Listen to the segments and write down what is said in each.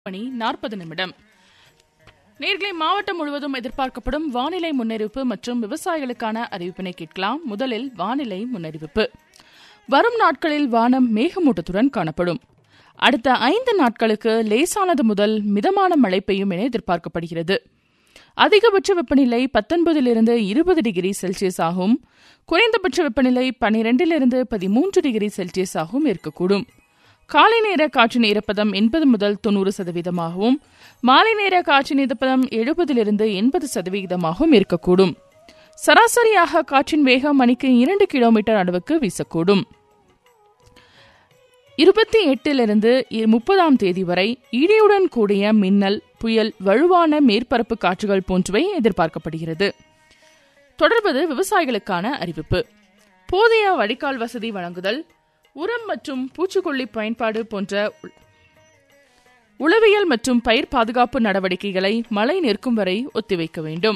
மணி நாற்பது நிமிடம் நேர்களை மாவட்டம் முழுவதும் எதிர்பார்க்கப்படும் வானிலை முன்னறிவிப்பு மற்றும் விவசாயிகளுக்கான அறிவிப்பினை கேட்கலாம் முதலில் வானிலை முன்னறிவிப்பு வரும் நாட்களில் வானம் மேகமூட்டத்துடன் காணப்படும் அடுத்த ஐந்து நாட்களுக்கு லேசானது முதல் மிதமான மழை பெய்யும் என எதிர்பார்க்கப்படுகிறது அதிகபட்ச வெப்பநிலை பத்தொன்பதிலிருந்து இருபது டிகிரி செல்சியஸ் ஆகும் குறைந்தபட்ச வெப்பநிலை பனிரெண்டிலிருந்து பதிமூன்று டிகிரி செல்சியஸ் ஆகவும் இருக்கக்கூடும் காலை நேர காற்றின் ஈரப்பதம் எண்பது முதல் தொண்ணூறு சதவீதமாகவும் மாலை நேர காற்றின் ஈரப்பதம் எழுபதிலிருந்து எண்பது சதவீதமாகவும் இருக்கக்கூடும் சராசரியாக காற்றின் வேகம் மணிக்கு இரண்டு கிலோமீட்டர் அளவுக்கு வீசக்கூடும் இருபத்தி எட்டிலிருந்து முப்பதாம் தேதி வரை இடியுடன் கூடிய மின்னல் புயல் வலுவான மேற்பரப்பு காற்றுகள் போன்றவை எதிர்பார்க்கப்படுகிறது தொடர்வது விவசாயிகளுக்கான அறிவிப்பு போதிய வடிகால் வசதி வழங்குதல் உரம் மற்றும் பூச்சிக்கொல்லி பயன்பாடு போன்ற உளவியல் மற்றும் பயிர் பாதுகாப்பு நடவடிக்கைகளை மழை நிற்கும் வரை ஒத்திவைக்க வேண்டும்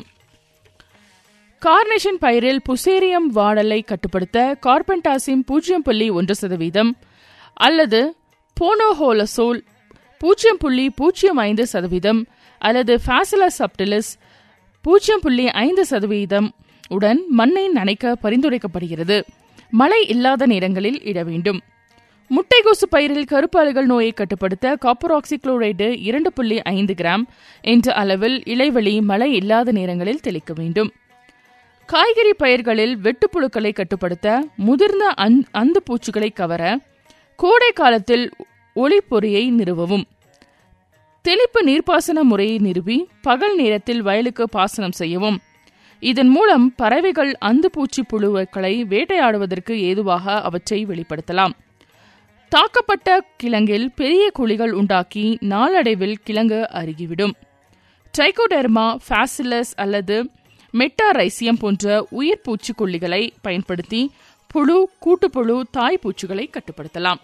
கார்னேஷன் பயிரில் புசேரியம் வாடலை கட்டுப்படுத்த கார்பன்டாசிம் பூஜ்ஜியம் புள்ளி ஒன்று சதவீதம் அல்லது போனோஹோலசோல் பூஜ்ஜியம் புள்ளி பூஜ்ஜியம் ஐந்து சதவீதம் அல்லது ஃபேசிலஸ் சப்டிலிஸ் பூஜ்ஜியம் புள்ளி ஐந்து சதவீதம் உடன் மண்ணை நனைக்க பரிந்துரைக்கப்படுகிறது மழை இல்லாத நேரங்களில் இட வேண்டும் முட்டைகோசு பயிரில் கருப்பு அழுகல் நோயை கட்டுப்படுத்த காப்பர் ஆக்சிக்ளோரைடு இரண்டு புள்ளி ஐந்து கிராம் என்ற அளவில் இலைவெளி மழை இல்லாத நேரங்களில் தெளிக்க வேண்டும் காய்கறி பயிர்களில் வெட்டுப்புழுக்களை கட்டுப்படுத்த முதிர்ந்த அந்து பூச்சிகளை கவர கோடை காலத்தில் ஒளிப்பொறியை நிறுவவும் தெளிப்பு நீர்ப்பாசன முறையை நிறுவி பகல் நேரத்தில் வயலுக்கு பாசனம் செய்யவும் இதன் மூலம் பறவைகள் அந்து பூச்சி புழுக்களை வேட்டையாடுவதற்கு ஏதுவாக அவற்றை வெளிப்படுத்தலாம் தாக்கப்பட்ட கிழங்கில் பெரிய குழிகள் உண்டாக்கி நாளடைவில் கிழங்கு அருகிவிடும் ட்ரைகோடெர்மா ஃபேசிலஸ் அல்லது மெட்டாரைசியம் போன்ற உயிர் பூச்சிக்கொல்லிகளை பயன்படுத்தி புழு கூட்டுப்புழு தாய் பூச்சிகளை கட்டுப்படுத்தலாம்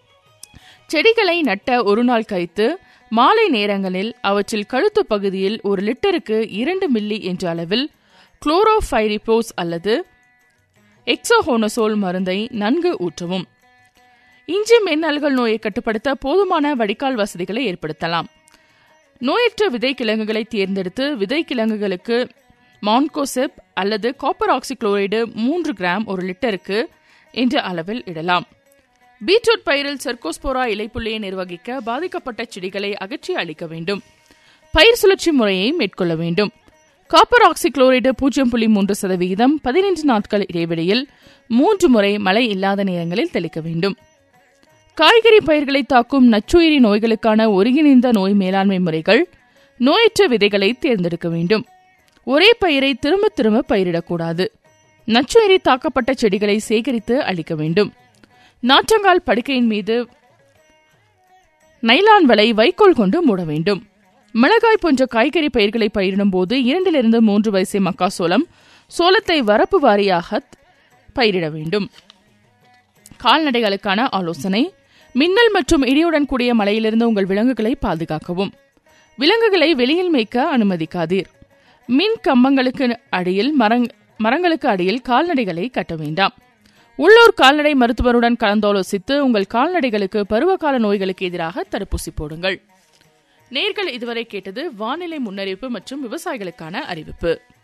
செடிகளை நட்ட ஒரு நாள் கழித்து மாலை நேரங்களில் அவற்றில் கழுத்து பகுதியில் ஒரு லிட்டருக்கு இரண்டு மில்லி என்ற அளவில் குளோரோஃபைரிபோஸ் அல்லது எக்ஸோஹோனசோல் மருந்தை நன்கு ஊற்றவும் இஞ்சி மென்னல்கள் நோயை கட்டுப்படுத்த போதுமான வடிகால் வசதிகளை ஏற்படுத்தலாம் நோயற்ற விதை கிழங்குகளை தேர்ந்தெடுத்து விதை கிழங்குகளுக்கு மான்கோசெப் அல்லது காப்பர் ஆக்சிக்ளோரைடு மூன்று கிராம் ஒரு லிட்டருக்கு என்ற அளவில் இடலாம் பீட்ரூட் பயிரில் செர்கோஸ்போரா இலைப்புள்ளியை நிர்வகிக்க பாதிக்கப்பட்ட செடிகளை அகற்றி அளிக்க வேண்டும் பயிர் சுழற்சி முறையை மேற்கொள்ள வேண்டும் காப்பர் ஆக்சிக்ளோரைடு பூஜ்ஜியம் புள்ளி மூன்று சதவிகிதம் பதினைந்து நாட்கள் இடைவெளியில் மூன்று முறை மழை இல்லாத நேரங்களில் தெளிக்க வேண்டும் காய்கறி பயிர்களை தாக்கும் நச்சுயிரி நோய்களுக்கான ஒருங்கிணைந்த நோய் மேலாண்மை முறைகள் நோயற்ற விதைகளை தேர்ந்தெடுக்க வேண்டும் ஒரே பயிரை திரும்ப திரும்ப பயிரிடக்கூடாது நச்சுயிரி தாக்கப்பட்ட செடிகளை சேகரித்து அளிக்க வேண்டும் நாற்றங்கால் படுக்கையின் மீது நைலான் வலை வைக்கோல் கொண்டு மூட வேண்டும் மிளகாய் போன்ற காய்கறி பயிர்களை பயிரிடும் போது இரண்டிலிருந்து மூன்று வயசு மக்காசோளம் சோளத்தை வரப்பு வாரியாக பயிரிட வேண்டும் கால்நடைகளுக்கான ஆலோசனை மின்னல் மற்றும் இடியுடன் கூடிய மழையிலிருந்து உங்கள் விலங்குகளை பாதுகாக்கவும் விலங்குகளை வெளியில் மேய்க்க அனுமதிக்காதீர் மின் கம்பங்களுக்கு அடியில் மரங் மரங்களுக்கு அடியில் கால்நடைகளை கட்ட வேண்டாம் உள்ளூர் கால்நடை மருத்துவருடன் கலந்தாலோசித்து உங்கள் கால்நடைகளுக்கு பருவகால நோய்களுக்கு எதிராக தடுப்பூசி போடுங்கள் நேர்கள் இதுவரை கேட்டது வானிலை முன்னறிவிப்பு மற்றும் விவசாயிகளுக்கான அறிவிப்பு